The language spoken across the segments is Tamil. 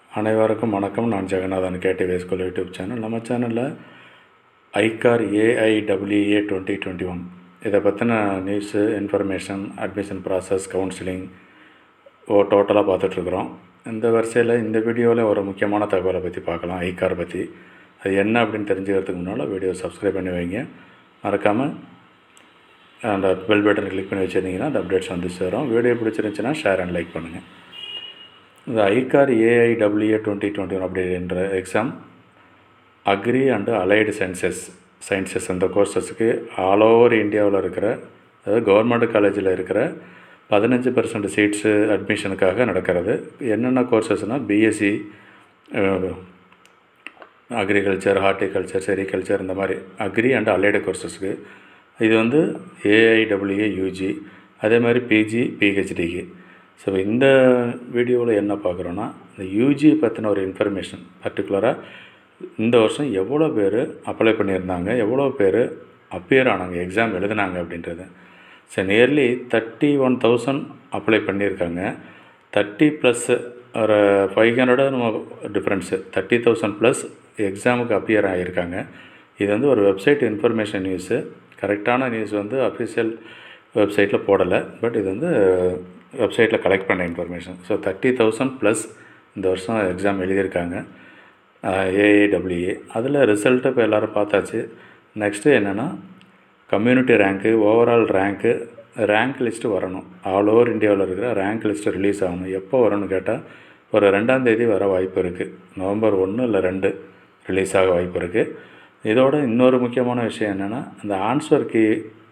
அனைவருக்கும் வணக்கம் நான் Jeganathan KTV school YouTube channel நம்ம சேனலில் ஐகார் ஏஐடபிள்யூஏ டுவெண்ட்டி டுவெண்ட்டி ஒன் இதை பற்றின news information admission process counselling ஓ டோட்டலாக பார்த்துட்ருக்குறோம் இந்த வரிசையில் இந்த வீடியோவில் ஒரு முக்கியமான தகவலை பற்றி பார்க்கலாம் ஐகார் பற்றி அது என்ன அப்படின்னு தெரிஞ்சுக்கிறதுக்கு முன்னால் வீடியோ சப்ஸ்கிரைப் பண்ணி வைங்க மறக்காமல் அந்த பெல் பட்டன் கிளிக் பண்ணி வச்சுருந்தீங்கன்னா அந்த அப்டேட்ஸ் வந்து சேரும் வீடியோ பிடிச்சிருந்துச்சுன்னா ஷேர் அண்ட் லைக் பண்ணுங்கள் இந்த ஐகார் ஏஐடபிள்யூஏ டுவெண்ட்டி டுவெண்ட்டி ஒன் அப்படின்ற exam agri and allied sciences sciences அந்த கோர்சஸுக்கு ஆல் ஓவர் இந்தியாவில் இருக்கிற அதாவது கவர்மெண்ட் காலேஜில் இருக்கிற பதினஞ்சு பர்சன்ட் சீட்ஸு அட்மிஷனுக்காக நடக்கிறது என்னென்ன கோர்சஸ்னால் பிஎஸ்சி அக்ரிகல்ச்சர் ஹார்டிகல்ச்சர் செரிகல்ச்சர் இந்த மாதிரி அக்ரி அண்ட் அலைடு கோர்சஸ்க்கு இது வந்து ஏஐடபிள்யூஏ யூஜி அதே மாதிரி பிஜி பிஹெச்டிக்கு ஸோ இந்த வீடியோவில் என்ன பார்க்குறோன்னா இந்த யூஜி பற்றின ஒரு இன்ஃபர்மேஷன் பர்டிகுலராக இந்த வருஷம் எவ்வளோ பேர் அப்ளை பண்ணியிருந்தாங்க எவ்வளோ பேர் அப்பியர் ஆனாங்க எக்ஸாம் எழுதுனாங்க அப்படின்றது so nearly thirty one thousand apply பண்ணியிருக்காங்க தேர்ட்டி ப்ளஸ் ஒரு ஃபைவ் ஹண்ட்ரடு நம்ம டிஃப்ரென்ஸு தேர்ட்டி தௌசண்ட் ப்ளஸ் எக்ஸாமுக்கு அப்பியர் ஆகியிருக்காங்க இது வந்து ஒரு வெப்சைட் இன்ஃபர்மேஷன் நியூஸு கரெக்டான நியூஸ் வந்து அஃபிஷியல் வெப்சைட்டில் போடலை பட் இது வந்து வெப்சைட்டில் கலெக்ட் பண்ண information so thirty thousand plus இந்த வருஷம் எக்ஸாம் எழுதியிருக்காங்க ஏஏடபிள்யூஏ அதில் ரிசல்ட்டு இப்போ எல்லோரும் பார்த்தாச்சு நெக்ஸ்ட்டு என்னென்னா community rank overall rank rank list வரணும் ஆல் ஓவர் இந்தியாவில் இருக்கிற ரேங்க் லிஸ்ட்டு ரிலீஸ் ஆகணும் எப்போ வரும்னு கேட்டால் ஒரு ரெண்டாம் தேதி வர வாய்ப்பு இருக்குது நவம்பர் ஒன்று இல்லை ரெண்டு ரிலீஸ் ஆக வாய்ப்பு இருக்குது இதோட இன்னொரு முக்கியமான விஷயம் என்னென்னா அந்த ஆன்சர் கீ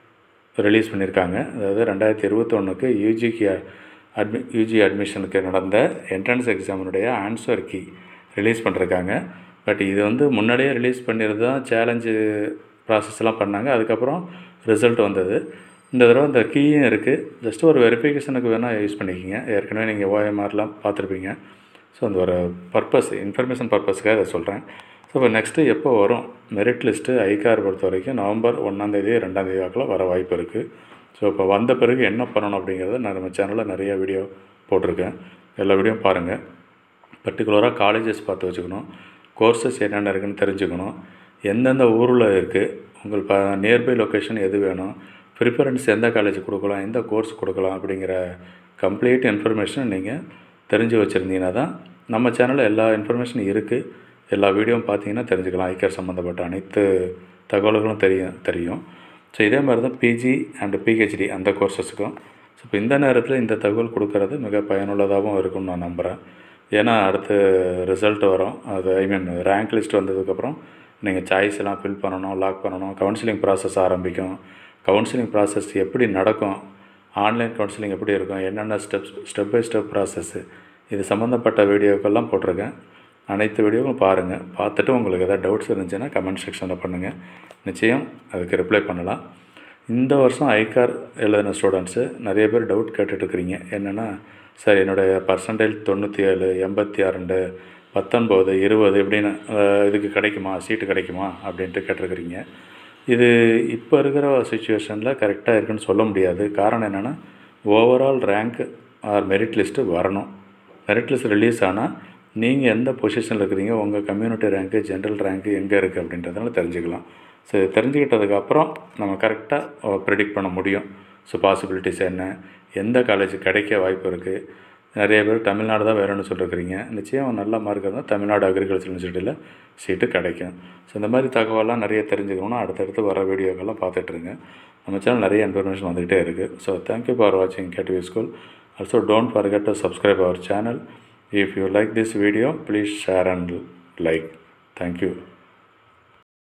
ரிலீஸ் பண்ணியிருக்காங்க அதாவது ரெண்டாயிரத்தி இருபத்தொன்னுக்கு யூஜிக்கு அட்மி யூஜி அட்மிஷனுக்கு நடந்த என்ட்ரன்ஸ் எக்ஸாமினுடைய ஆன்சர் கீ ரிலீஸ் பண்ணிருக்காங்க பட் இது வந்து முன்னாடியே ரிலீஸ் பண்ணியிருந்து தான் சேலஞ்சு ப்ராசஸ்லாம் பண்ணாங்க அதுக்கப்புறம் ரிசல்ட் வந்தது இந்த தடவை இந்த கீயும் இருக்குது ஜஸ்ட் ஒரு வெரிஃபிகேஷனுக்கு வேணால் யூஸ் பண்ணிக்கிங்க ஏற்கனவே நீங்கள் ஓஎம்ஆர்லாம் பார்த்துருப்பீங்க ஸோ அந்த ஒரு பர்பஸ் இன்ஃபர்மேஷன் பர்பஸ்க்காக இதை சொல்கிறேன் ஸோ இப்போ நெக்ஸ்ட்டு எப்போ வரும் மெரிட் லிஸ்ட்டு ஐகார் பொறுத்த வரைக்கும் நவம்பர் ஒன்றாந்தேதி ரெண்டாந்தேதி வாக்கில் வர வாய்ப்பு இருக்குது ஸோ இப்போ வந்த பிறகு என்ன பண்ணணும் அப்படிங்கிறத நான் நம்ம சேனலில் நிறைய வீடியோ போட்டிருக்கேன் எல்லா வீடியோ பாருங்கள் பர்டிகுலராக காலேஜஸ் பார்த்து வச்சுக்கணும் கோர்சஸ் என்னென்ன இருக்குன்னு தெரிஞ்சுக்கணும் எந்தெந்த ஊரில் இருக்குது உங்கள் ப நியர்பை லொக்கேஷன் எது வேணும் ப்ரிஃபரன்ஸ் எந்த காலேஜ் கொடுக்கலாம் எந்த கோர்ஸ் கொடுக்கலாம் அப்படிங்கிற கம்ப்ளீட் இன்ஃபர்மேஷன் நீங்கள் தெரிஞ்சு வச்சுருந்தீங்கன்னா தான் நம்ம சேனலில் எல்லா இன்ஃபர்மேஷனும் இருக்குது எல்லா வீடியோவும் பார்த்தீங்கன்னா தெரிஞ்சுக்கலாம் ஐக்கர் சம்மந்தப்பட்ட அனைத்து தகவல்களும் தெரியும் தெரியும் ஸோ இதே மாதிரி தான் பிஜி அண்டு பிஹெச்டி அந்த கோர்சஸுக்கும் ஸோ இப்போ இந்த நேரத்தில் இந்த தகவல் கொடுக்கறது மிக பயனுள்ளதாகவும் இருக்கும்னு நான் நம்புகிறேன் ஏன்னா அடுத்து ரிசல்ட் வரும் அது ஐ மீன் ரேங்க் லிஸ்ட் வந்ததுக்கப்புறம் நீங்கள் சாய்ஸ் எல்லாம் ஃபில் பண்ணணும் லாக் பண்ணணும் கவுன்சிலிங் ப்ராசஸ் ஆரம்பிக்கும் கவுன்சிலிங் ப்ராசஸ் எப்படி நடக்கும் ஆன்லைன் கவுன்சிலிங் எப்படி இருக்கும் என்னென்ன steps step by step process இது சம்மந்தப்பட்ட வீடியோக்கெல்லாம் போட்டிருக்கேன் அனைத்து வீடியோவும் பாருங்கள் பார்த்துட்டு உங்களுக்கு எதாவது டவுட்ஸ் இருந்துச்சுன்னா கமெண்ட் செக்ஷனில் பண்ணுங்கள் நிச்சயம் அதுக்கு ரிப்ளை பண்ணலாம் இந்த வருஷம் ஐகார் எழுதின ஸ்டூடெண்ட்ஸு நிறைய பேர் டவுட் கேட்டுட்ருக்குறீங்க என்னென்னா சார் என்னுடைய பர்சன்டேஜ் தொண்ணூற்றி ஏழு எண்பத்தி ஆறு பத்தொன்பது இருபது இப்படின்னு இதுக்கு கிடைக்குமா சீட்டு கிடைக்குமா அப்படின்ட்டு கேட்டிருக்கிறீங்க இது இப்போ இருக்கிற சுச்சுவேஷனில் கரெக்டாக இருக்குன்னு சொல்ல முடியாது காரணம் என்னென்னா overall rank or merit list வரணும் மெரிட் லிஸ்ட் ரிலீஸ் ஆனால் நீங்கள் எந்த பொசிஷனில் இருக்கிறீங்க உங்கள் கம்யூனிட்டி ரேங்க்கு ஜென்ரல் ரேங்க்கு எங்கே இருக்குது அப்படின்றதுனால தெரிஞ்சுக்கலாம் ஸோ இது தெரிஞ்சுக்கிட்டதுக்கப்புறம் நம்ம கரெக்டாக ப்ரெடிக்ட் பண்ண முடியும் ஸோ பாசிபிலிட்டிஸ் என்ன எந்த காலேஜ் கிடைக்க வாய்ப்பு இருக்குது நிறைய பேர் தமிழ்நாடு தான் வேணும்னு சொல்லிருக்கிறீங்க நிச்சயம் நல்ல மார்க் இருந்தால் தமிழ்நாடு அக்ரிகல்ச்சர் யூனிவர்சிட்டியில் சீட்டு கிடைக்கும் ஸோ இந்த மாதிரி தகவலாம் நிறைய தெரிஞ்சுக்கணும்னா அடுத்தடுத்து வர வீடியோக்கெல்லாம் பார்த்துட்ருங்க நம்ம சேனல் நிறைய இன்ஃபர்மேஷன் வந்துகிட்டே இருக்குது ஸோ தேங்க்யூ ஃபார் வாட்சிங் KTV school also don't forget to subscribe our channel if you like this video please share and like thank you